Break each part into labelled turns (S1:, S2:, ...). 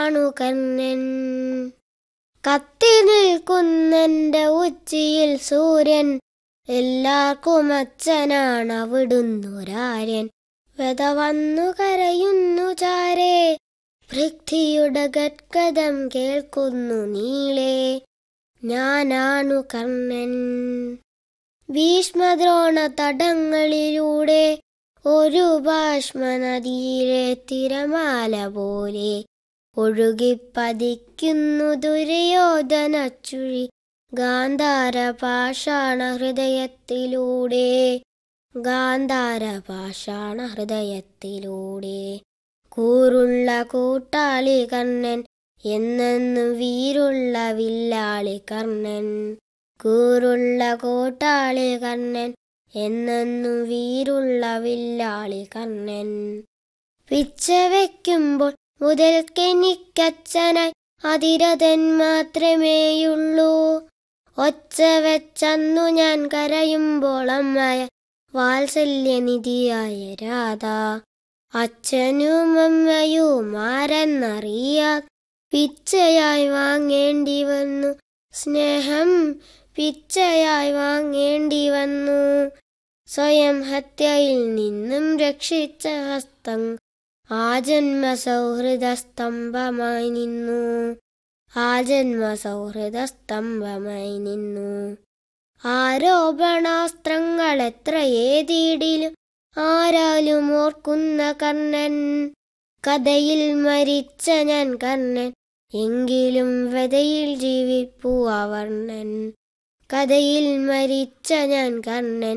S1: ഞാനാണു കർണൻ കത്തി നിൽക്കുന്നെന്റെ ഉച്ചിയിൽ സൂര്യൻ എല്ലാവർക്കും അച്ഛനാണ് അവിടുന്നൊരാര്യൻ വെത വന്നു കരയുന്നു ചാരേ പൃഥ്വിയുടെ ഗദ്ഗതം കേൾക്കുന്നു നീളേ ഞാനാണു കർണൻ ഭീഷ്മദ്രോണ തടങ്ങളിലൂടെ ഒരു ഭാഷ്മ നദിയിലെ തിരമാല പോലെ ഒഴുകിപ്പതിക്കുന്നു ദുര്യോധന ചുഴി ഗാന്ധാര പാഷാണ ഹൃദയത്തിലൂടെ ഗാന്ധാര പാഷാണ ഹൃദയത്തിലൂടെ കൂറുള്ള കൂട്ടാളി കർണൻ എന്നെന്നും വീരുള്ള വില്ലാളി കർണൻ കൂറുള്ള കൂട്ടാളി കർണൻ എന്നെന്നും വീരുള്ള വില്ലാളി കർണൻ പിച്ച വയ്ക്കുമ്പോൾ മുതൽക്കെനിക്കച്ഛനായി അതിരഥൻ മാത്രമേയുള്ളൂ ഒച്ച വെച്ചന്നു ഞാൻ കരയുമ്പോൾ അമ്മയ വാത്സല്യനിധിയായ രാധ അച്ഛനും അമ്മയും ആരെന്നറിയാ പിച്ചയായി വാങ്ങേണ്ടി വന്നു സ്നേഹം പിച്ചയായി വാങ്ങേണ്ടി വന്നു സ്വയം ഹത്യയിൽ നിന്നും രക്ഷിച്ച ഹസ്തം ആ ജന്മ സൗഹൃദ സ്തംഭമായി നിന്നു ആ ജന്മ സൗഹൃദ സ്തംഭമായി നിന്നു ആരോപണാസ്ത്രങ്ങൾ എത്ര ഏതീടിലും ആരാലും ഓർക്കുന്ന കർണൻ കഥയിൽ മരിച്ച ഞാൻ കർണൻ എങ്കിലും വ്യതയിൽ ജീവിപ്പു അവർണൻ കഥയിൽ മരിച്ച ഞാൻ കർണൻ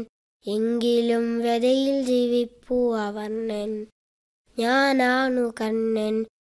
S1: എങ്കിലും വ്യതയിൽ ജീവിപ്പു അവർണൻ ഞാനാണു കർണൻ